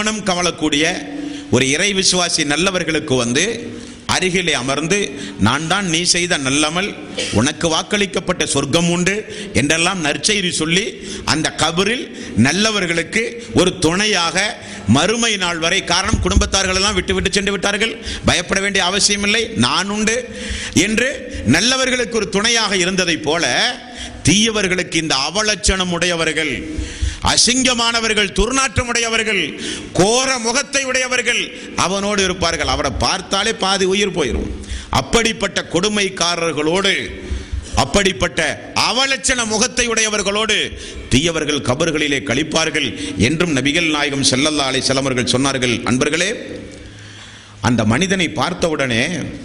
மனம் கவலக்கூடிய ஒரு இறை விசுவாசி நல்லவர்களுக்கு வந்து அருகிலே அமர்ந்து நான் தான் நீ செய்த நல்லமல் உனக்கு வாக்களிக்கப்பட்ட சொர்க்கம் உண்டு என்றெல்லாம் நற்செய்தி சொல்லி அந்த கபரில் நல்லவர்களுக்கு ஒரு துணையாக மறுமை நாள் வரை காரணம் குடும்பத்தார்கள் எல்லாம் விட்டு விட்டு சென்று விட்டார்கள் பயப்பட வேண்டிய அவசியமில்லை நான் உண்டு என்று நல்லவர்களுக்கு ஒரு துணையாக இருந்ததைப் போல தீயவர்களுக்கு இந்த அவலட்சணம் உடையவர்கள் அசிங்கமானவர்கள் துர்நாற்றம் உடையவர்கள் கோர முகத்தை உடையவர்கள் அவனோடு இருப்பார்கள் அவரை பார்த்தாலே பாதி உயிர் போயிடும் அப்படிப்பட்ட கொடுமைக்காரர்களோடு அப்படிப்பட்ட அவலட்சண முகத்தை உடையவர்களோடு தீயவர்கள் கபர்களிலே கழிப்பார்கள் என்றும் நபிகள் நாயகம் செல்லல்லா அலை செல்லவர்கள் சொன்னார்கள் அன்பர்களே அந்த மனிதனை பார்த்தவுடனே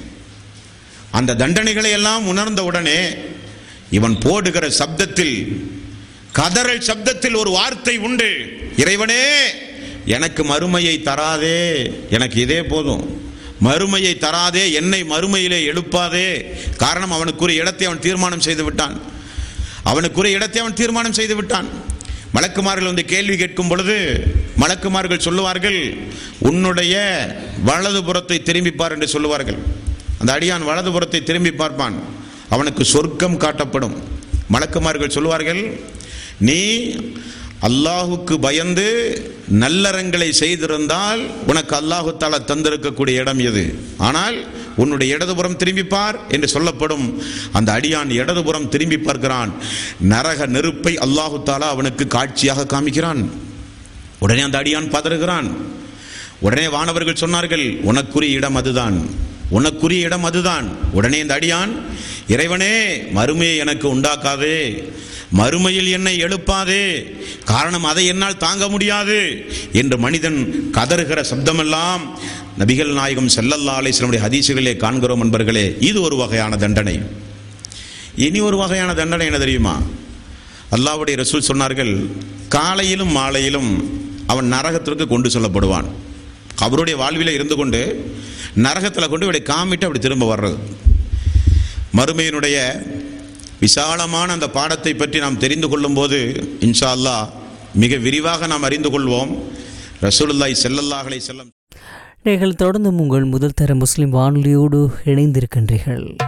அந்த தண்டனைகளை எல்லாம் உணர்ந்தவுடனே இவன் போடுகிற சப்தத்தில் கதறல் சப்தத்தில் ஒரு வார்த்தை உண்டு இறைவனே எனக்கு மறுமையை தராதே எனக்கு இதே போதும் மறுமையை தராதே என்னை மறுமையிலே எழுப்பாதே காரணம் அவனுக்குரிய இடத்தை அவன் தீர்மானம் செய்து விட்டான் அவனுக்குரிய இடத்தை அவன் தீர்மானம் செய்து விட்டான் மலக்குமார்கள் வந்து கேள்வி கேட்கும் பொழுது மலக்குமார்கள் சொல்லுவார்கள் உன்னுடைய வலதுபுறத்தை திரும்பிப்பார் என்று சொல்லுவார்கள் அந்த அடியான் வலதுபுறத்தை திரும்பி பார்ப்பான் அவனுக்கு சொர்க்கம் காட்டப்படும் மலக்குமார்கள் சொல்லுவார்கள் நீ அல்லாஹுக்கு பயந்து நல்லறங்களை செய்திருந்தால் உனக்கு அல்லாஹு தாலா தந்திருக்கக்கூடிய இடம் எது ஆனால் உன்னுடைய இடதுபுறம் திரும்பிப்பார் என்று சொல்லப்படும் அந்த அடியான் இடதுபுறம் திரும்பி பார்க்கிறான் நரக நெருப்பை அல்லாஹு தாலா அவனுக்கு காட்சியாக காமிக்கிறான் உடனே அந்த அடியான் பதறுகிறான் உடனே வானவர்கள் சொன்னார்கள் உனக்குரிய இடம் அதுதான் உனக்குரிய இடம் அதுதான் உடனே இந்த அடியான் இறைவனே மறுமையை எனக்கு உண்டாக்காதே மறுமையில் என்னை எழுப்பாதே காரணம் அதை என்னால் தாங்க முடியாது என்று மனிதன் கதறுகிற சப்தமெல்லாம் நபிகள் நாயகம் செல்லல்லா அலிஸ்லமுடைய ஹதீசுகளிலே காண்கிறோம் நண்பர்களே இது ஒரு வகையான தண்டனை இனி ஒரு வகையான தண்டனை என்ன தெரியுமா அல்லாவுடைய ரசூல் சொன்னார்கள் காலையிலும் மாலையிலும் அவன் நரகத்திற்கு கொண்டு செல்லப்படுவான் அவருடைய வாழ்வில் இருந்து கொண்டு நரகத்தில் கொண்டு இப்படி காமிட்டு அப்படி திரும்ப வர்றது மறுமையினுடைய விசாலமான அந்த பாடத்தை பற்றி நாம் தெரிந்து கொள்ளும்போது இன்ஷா அல்லாஹ் மிக விரிவாக நாம் அறிந்து கொள்வோம் ரசூலுல்லாய் செல்லல்லாஹலை செல்லம் நீங்கள் தொடர்ந்தும் உங்கள் முதல் தர முஸ்லிம் வானொலியோடு இணைந்திருக்கின்றீர்கள்